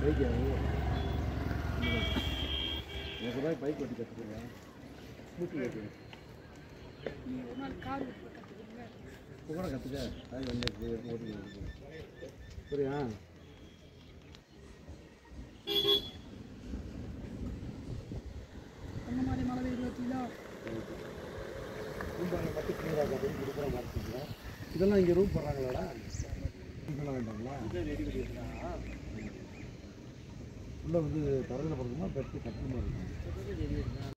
Bike எனக்கு ரூபாய் bike ஓட்டி கற்றுக்கங்க ஸ்கூட்டி ஓட்டி நீங்கள் ஒரு நாள் கார் ஓட்ட கற்றுக்கிறீங்க இப்போ கூட கற்றுக்க அது வந்து ஓட்டி சரியா அந்த மாதிரி மழை இருபத்திலா ரூம் பண்ண மட்டும் கிளியராக அப்படின்னு கொடுக்குற மாதிரி இருக்குங்களா? இதெல்லாம் இங்கே ரூம் போடுறாங்களாடா இதெல்லாம் வேண்டாங்களா உள்ள வந்து தரையில் போடுறதுமா பெட்டு கட்டுமா இருக்கும்